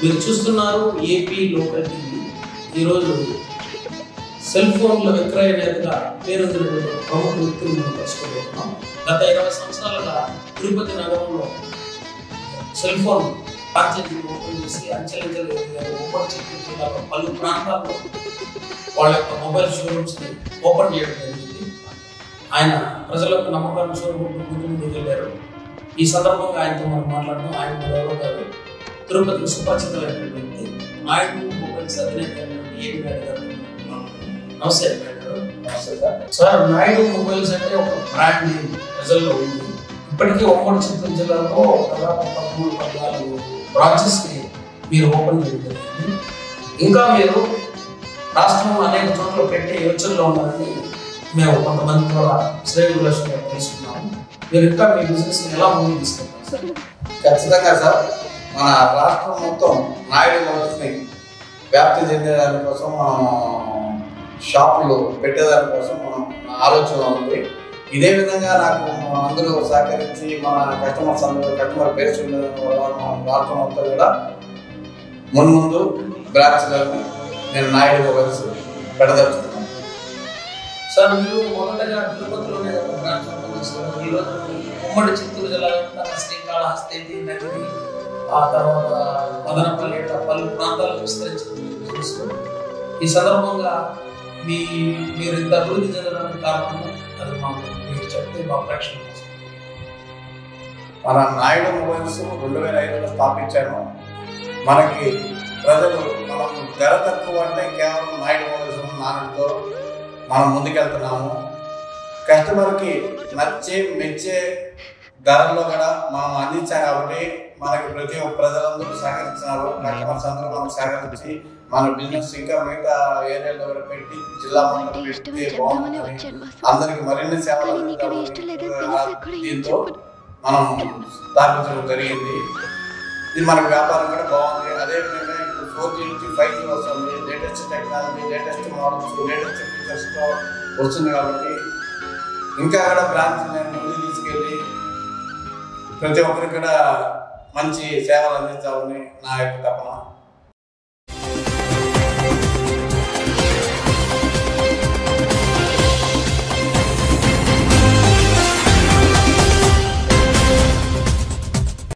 మీరు చూస్తున్నారు AP local TV ఈరోజు సెల్ ఫోన్ల విక్రయ నేతగా పేరొందినటువంటి ఒక ప్రముఖ వ్యక్తిని మనం కలుసుకోబోతున్నాం గత ఇరవై సంవత్సరాలుగా తిరుపతి నగరంలో సెల్ ఫోన్ ఫ్రాంచైజీ ఓపెన్ చేసి అంచెలంచెలు ఓపెన్ చిత్తూరు జిల్లాలో పలు ప్రాంతాల్లో వాళ్ళ యొక్క మొబైల్ షోరూమ్స్ని ఓపెన్ చేయడం జరిగింది ఆయన ప్రజలకు నమ్మకాన్ని చూడకుండా ముందు ముందుకు వెళ్ళారు ఈ సందర్భంగా ఆయనతో మనం మాట్లాడడం ఆయన గౌరవ గారు తిరుపతికి సుపరిచితమైనటువంటి వ్యక్తి నాయుడు మొబైల్స్ అధినేత అయినటువంటి ఏబి నాయుడు గారు నమస్తే నాయుడు గారు నమస్తే సార్ సార్ నాయుడు మొబైల్స్ అంటే ఒక బ్రాండ్ నేమ్ ప్రజల్లో ఉంది ఇప్పటికీ ఉమ్మడి చిత్తూరు జిల్లాలో దాదాపు పదమూడు పద్నాలుగు బ్రాంచెస్ ని మీరు ఓపెన్ చేయడం జరిగింది ఇంకా మీరు రాష్ట్రంలో అనేక చోట్ల పెట్టే యోచనలో ఉన్నారని మేము కొంతమంది ద్వారా శ్రేణులక్ష్మి తెలుసుకున్నాము మీరు ఇంకా మీ బిజినెస్ ఎలా ముందుకు తీసుకెళ్తారు సార్ ఖచ్చితంగా సార్ మన రాష్ట్రం మొత్తం నాయుడు మొదటిని వ్యాప్తి చెందేదాని కోసం మనం షాపులు పెట్టేదాని కోసం మనం ఆలోచన ఉంది ఇదే విధంగా నాకు అందరూ సహకరించి మన కస్టమర్స్ అందరూ కస్టమర్ బేస్ ఉండడం వల్ల మన రాష్ట్రం మొత్తం కూడా మున్ముందు బ్రాంచ్లను నేను నాయుడు మొబైల్స్ పెడదలుచుకున్నాను సార్ మీరు మొదటగా తిరుపతిలోనే కదా బ్రాంచ్ ఓపెన్ చేశారు ఈ రోజు ఉమ్మడి చిత్తూరు జిల్లాలో ఉన్న శ్రీకాళహస్తి నగిరి ఆ తర్వాత మదనపల్లి ఇట్లా పలు ప్రాంతాలకు విస్తరించింది మీ బిజినెస్ ఈ సందర్భంగా మీ మీరు ఇంత అభివృద్ధి చెందడానికి కారణం అది మాకు మీరు చెప్తే మా ప్రేక్షకుల కోసం మన నాయుడు మొబైల్స్ రెండు వేల ఐదులో స్థాపించాను మనకి ప్రజలు మనం ధర తక్కువ అంటే కేవలం నాయుడు మొబైల్స్ నాన్నతో మనం ముందుకెళ్తున్నాము కస్టమర్కి నచ్చే మెచ్చే ధరల్లో కూడా మనం అందించాం కాబట్టి మనకి ప్రతి ఒక్క ప్రజలందరూ సహకరించినారు కస్టమర్స్ అందరూ మనకు సహకరించి మన బిజినెస్ ఇంకా మిగతా ఏరియాలో కూడా పెట్టి జిల్లా మొత్తం అంటే ఇష్టం పెడితే చెప్దామని బాగుంటుంది వచ్చాను బాస్ అందరికి మరిన్ని సేవలు కానీ నీకు అది ఇష్టం లేదని తెలిసి కూడా ఏం దీంతో చెప్పను. మనం స్థాపించడం జరిగింది ఇది మన వ్యాపారం కూడా బాగుంది అదేవిధంగా ఇప్పుడు ఫోర్ జీ నుంచి ఫైవ్ జీ వస్తుంది latest technology latest models latest ఫీచర్స్తో వస్తుంది కాబట్టి ఇంకా కూడా బ్రాంచ్ నేను ముందుకు తీసుకెళ్ళి ప్రతి ఒక్కరికి కూడా మంచి సేవలు అందించాలని నా యొక్క తపన